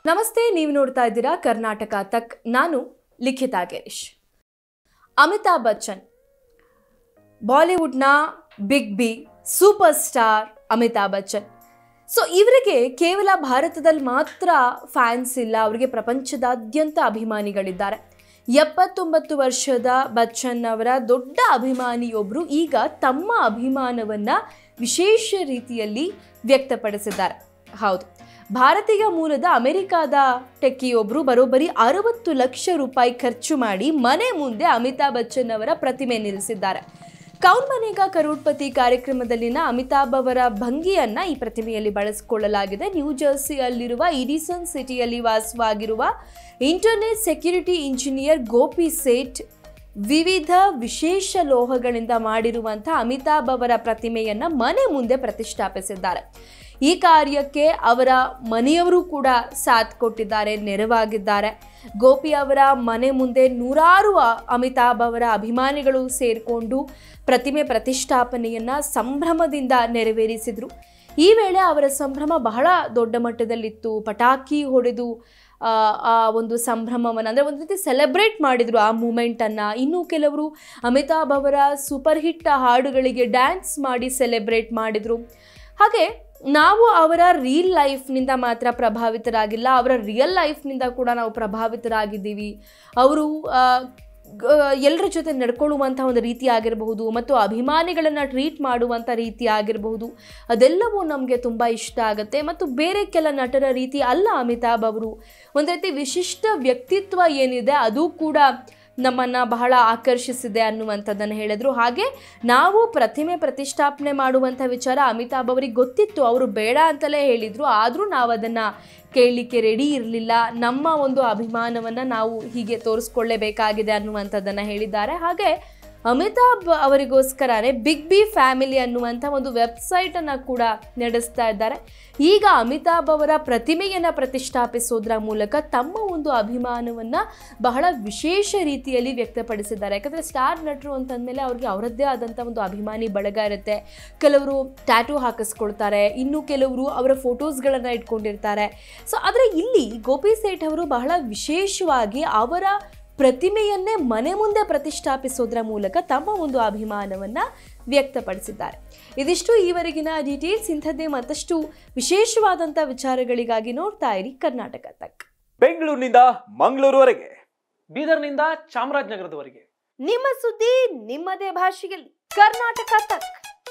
ನಮಸ್ತೆ ನೀವು ನೋಡ್ತಾ ಇದ್ದೀರಾ ಕರ್ನಾಟಕ ತಕ್ ನಾನು ಲಿಖಿತಾ ಗಿರೀಶ್ ಅಮಿತಾಬ್ ಬಚ್ಚನ್ ಬಾಲಿವುಡ್ನ big B super star Amitabh Bachchan so ಇವರಿಗೆ ಕೇವಲ ಭಾರತದಲ್ಲಿ ಮಾತ್ರ ಫ್ಯಾನ್ಸ್ ಇಲ್ಲ ಅವರಿಗೆ ಪ್ರಪಂಚದಾದ್ಯಂತ ಅಭಿಮಾನಿಗಳಿದ್ದಾರೆ ಎಪ್ಪತ್ತೊಂಬತ್ತು ವರ್ಷದ ಬಚ್ಚನ್ ಅವರ ದೊಡ್ಡ ಅಭಿಮಾನಿಯೊಬ್ಬರು ಈಗ ತಮ್ಮ ಅಭಿಮಾನವನ್ನ ವಿಶೇಷ ರೀತಿಯಲ್ಲಿ ವ್ಯಕ್ತಪಡಿಸಿದ್ದಾರೆ ಹೌದು ಭಾರತೀಯ ಮೂಲದ ಅಮೆರಿಕಾದ ಟೆಕ್ಕಿಯೊಬ್ಬರು ಬರೋಬ್ಬರಿ ಅರವತ್ತು ಲಕ್ಷ ರೂಪಾಯಿ ಖರ್ಚು ಮಾಡಿ ಮನೆ ಮುಂದೆ ಅಮಿತಾಬ್ ಬಚ್ಚನ್ ಅವರ ಪ್ರತಿಮೆ ನಿಲ್ಲಿಸಿದ್ದಾರೆ ಕೌನ್ ಬನೇಗಾ ಕರೋಡ್ಪತಿ ಕಾರ್ಯಕ್ರಮದಲ್ಲಿನ ಅಮಿತಾಬ್ ಅವರ ಭಂಗಿಯನ್ನ ಈ ಪ್ರತಿಮೆಯಲ್ಲಿ ಬಳಸಿಕೊಳ್ಳಲಾಗಿದೆ ನ್ಯೂ ಜರ್ಸಿಯಲ್ಲಿರುವ ಇಡಿಸನ್ ಸಿಟಿಯಲ್ಲಿ ವಾಸವಾಗಿರುವ internet security engineer Gopi Seth ವಿವಿಧ ವಿಶೇಷ ಲೋಹಗಳಿಂದ ಮಾಡಿರುವಂತಹ ಅಮಿತಾಬ್ ಅವರ ಪ್ರತಿಮೆಯನ್ನ ಮನೆ ಮುಂದೆ ಪ್ರತಿಷ್ಠಾಪಿಸಿದ್ದಾರೆ ಈ ಕಾರ್ಯಕ್ಕೆ ಅವರ ಮನೆಯವರು ಕೂಡ ಸಾಥ್ ಕೊಟ್ಟಿದ್ದಾರೆ ನೆರವಾಗಿದ್ದಾರೆ ಗೋಪಿ ಅವರ ಮನೆ ಮುಂದೆ ನೂರಾರು ಅ- ಅಮಿತಾಬ್ ಅವರ ಅಭಿಮಾನಿಗಳು ಸೇರಿಕೊಂಡು ಪ್ರತಿಮೆ ಪ್ರತಿಷ್ಠಾಪನೆಯನ್ನ ಸಂಭ್ರಮದಿಂದ ನೆರವೇರಿಸಿದ್ರು ಈ ವೇಳೆ ಅವರ ಸಂಭ್ರಮ ಬಹಳ ದೊಡ್ಡ ಮಟ್ಟದಲ್ಲಿತ್ತು ಪಟಾಕಿ ಹೊಡೆದು ಆ, ಆ ಒಂದು ಸಂಭ್ರಮವನ್ನು ಅಂದರೆ ಒಂದು ರೀತಿ ಸೆಲೆಬ್ರೇಟ್ ಮಾಡಿದರು ಆ ಮೂಮೆಂಟನ್ನು ಇನ್ನೂ ಕೆಲವರು ಅಮಿತಾಬ್ ಅವರ ಸೂಪರ್ ಹಿಟ್ ಹಾಡುಗಳಿಗೆ ಡ್ಯಾನ್ಸ್ ಮಾಡಿ ಸೆಲೆಬ್ರೇಟ್ ಮಾಡಿದರು ಹಾಗೆ ನಾವು ಅವರ ರೀಲ್ ಲೈಫ್ನಿಂದ ಮಾತ್ರ ಪ್ರಭಾವಿತರಾಗಿಲ್ಲ ಅವರ ರಿಯಲ್ ಲೈಫ್ನಿಂದ ಕೂಡ ನಾವು ಪ್ರಭಾವಿತರಾಗಿದ್ದೀವಿ ಅವರು ಎಲ್ಲರ ಜೊತೆ ನಡ್ಕೊಳ್ಳುವಂಥ ಒಂದು ರೀತಿ ಆಗಿರಬಹುದು ಮತ್ತು ಅಭಿಮಾನಿಗಳನ್ನು ಟ್ರೀಟ್ ಮಾಡುವಂಥ ರೀತಿ ಆಗಿರಬಹುದು ಅದೆಲ್ಲವೂ ನಮಗೆ ತುಂಬ ಇಷ್ಟ ಆಗುತ್ತೆ ಮತ್ತು ಬೇರೆ ಕೆಲ ನಟರ ರೀತಿ ಅಲ್ಲ ಅಮಿತಾಬ್ ಅವರು ಒಂದು ರೀತಿ ವಿಶಿಷ್ಟ ವ್ಯಕ್ತಿತ್ವ ಏನಿದೆ ಅದು ಕೂಡ ನಮ್ಮನ್ನು ಬಹಳ ಆಕರ್ಷಿಸಿದೆ ಅನ್ನುವಂಥದ್ದನ್ನು ಹೇಳಿದ್ರು ಹಾಗೆ ನಾವು ಪ್ರತಿಮೆ ಪ್ರತಿಷ್ಠಾಪನೆ ಮಾಡುವಂಥ ವಿಚಾರ ಅಮಿತಾಬ್ ಅವರಿಗೆ ಗೊತ್ತಿತ್ತು ಅವರು ಬೇಡ ಅಂತಲೇ ಹೇಳಿದರು ಆದರೂ ನಾವು ಅದನ್ನು ಕೇಳಲಿಕ್ಕೆ ರೆಡಿ ಇರಲಿಲ್ಲ ನಮ್ಮ ಒಂದು ಅಭಿಮಾನವನ್ನು ನಾವು ಹೀಗೆ ತೋರಿಸ್ಕೊಳ್ಳೇಬೇಕಾಗಿದೆ ಅನ್ನುವಂಥದ್ದನ್ನು ಹೇಳಿದ್ದಾರೆ ಹಾಗೆ ಅಮಿತಾಬ್ ಅವರಿಗೋಸ್ಕರನೇ ಬಿಗ್ ಬಿ ಫ್ಯಾಮಿಲಿ ಅನ್ನುವಂಥ ಒಂದು ವೆಬ್ಸೈಟನ್ನು ಕೂಡ ನಡೆಸ್ತಾ ಇದ್ದಾರೆ ಈಗ ಅಮಿತಾಬ್ ಅವರ ಪ್ರತಿಮೆಯನ್ನು ಪ್ರತಿಷ್ಠಾಪಿಸೋದ್ರ ಮೂಲಕ ತಮ್ಮ ಒಂದು ಅಭಿಮಾನವನ್ನು ಬಹಳ ವಿಶೇಷ ರೀತಿಯಲ್ಲಿ ವ್ಯಕ್ತಪಡಿಸಿದ್ದಾರೆ ಯಾಕಂದರೆ ಸ್ಟಾರ್ ನಟರು ಅಂತಂದಮೇಲೆ ಅವ್ರಿಗೆ ಅವರದ್ದೇ ಆದಂಥ ಒಂದು ಅಭಿಮಾನಿ ಬಳಗ ಇರುತ್ತೆ ಕೆಲವರು ಟ್ಯಾಟೂ ಹಾಕಿಸ್ಕೊಳ್ತಾರೆ ಇನ್ನು ಕೆಲವರು ಅವರ ಫೋಟೋಸ್ಗಳನ್ನು ಇಟ್ಕೊಂಡಿರ್ತಾರೆ ಸೊ ಆದರೆ ಇಲ್ಲಿ ಗೋಪಿ ಸೇಠ್ ಅವರು ಬಹಳ ವಿಶೇಷವಾಗಿ ಅವರ ಪ್ರತಿಮೆಯನ್ನೇ ಮನೆ ಮುಂದೆ ಪ್ರತಿಷ್ಠಾಪಿಸೋದ್ರ ಮೂಲಕ ತಮ್ಮ ಒಂದು ಅಭಿಮಾನವನ್ನು ವ್ಯಕ್ತಪಡಿಸಿದ್ದಾರೆ ಇದಿಷ್ಟು ಈವರೆಗಿನ ಡೀಟೇಲ್ಸ್ ಇಂಥದ್ದೇ ಮತ್ತಷ್ಟು ವಿಶೇಷವಾದಂಥ ವಿಚಾರಗಳಿಗಾಗಿ ನೋಡ್ತಾ ಇರಿ ಕರ್ನಾಟಕ ತಕ್ ಬೆಂಗಳೂರಿನಿಂದ ಮಂಗಳೂರುವರೆಗೆ ಬೀದರ್ನಿಂದ ಚಾಮರಾಜನಗರದವರೆಗೆ ನಿಮ್ಮ ಸುದ್ದಿ ನಿಮ್ಮದೇ ಭಾಷೆಯಲ್ಲಿ ಕರ್ನಾಟಕ ತಕ್